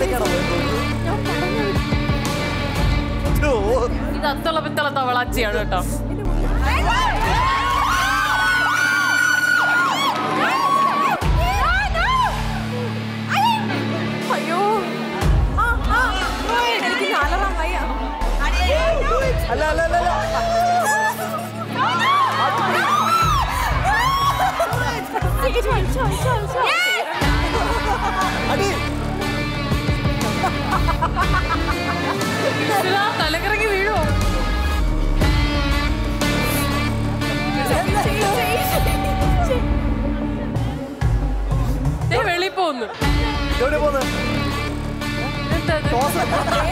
ഭാഗത്തേക്കാണോ പോയത് ഇത് അത്തള പിത്തള തവളാച്ചിയാണ് കേട്ടോ അയ്യോ ആ, ആ. എനിക്ക് നാലറാം വയ്യ അല്ല അല്ല അല്ല അല്ല അടി ഇതാ, തലകറങ്ങി വീഴുവോ ദേ വെളി പോന്നു എവിടെ പോന്ന് എന്താ ഇത്? ടോസ്